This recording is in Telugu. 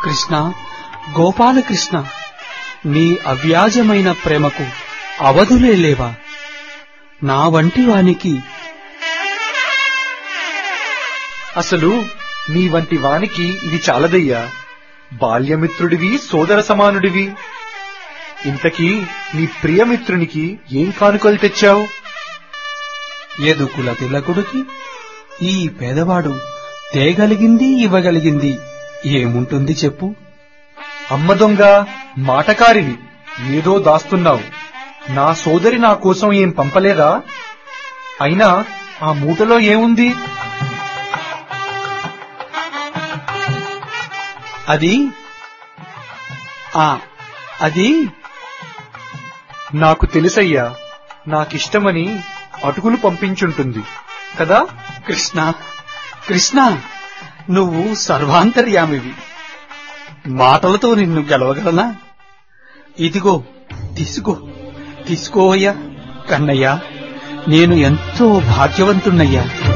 కృష్ణ గోపాలకృష్ణ నీ అవ్యాజమైన ప్రేమకు అవధులే లేవా నా వంటి వానికి అసలు నీ వంటి వానికి ఇది చాలదయ్యా బాల్యమిత్రుడివి సోదర సమానుడివి ఇంతకీ నీ ప్రియమిత్రునికి ఏం కానుకలు తెచ్చావు ఎదుకుల తిలకుడికి ఈ పేదవాడు తేగలిగింది ఇవ్వగలిగింది ఏముంటుంది చెప్పు అమ్మ దొంగ మాటకారిని ఏదో దాస్తున్నావు నా సోదరి నా కోసం ఏం పంపలేదా అయినా ఆ మూటలో ఏముంది అది ఆ అది నాకు తెలుసయ్యా నాకిష్టమని అటుకులు పంపించుంటుంది కదా కృష్ణ కృష్ణ నువ్వు సర్వాంతర్యామివి మాటలతో నిన్ను గెలవగలనా ఇదిగో తీసుకో తీసుకోవయ్యా కన్నయ్యా నేను ఎంతో భాగ్యవంతుణ్ణయ్యా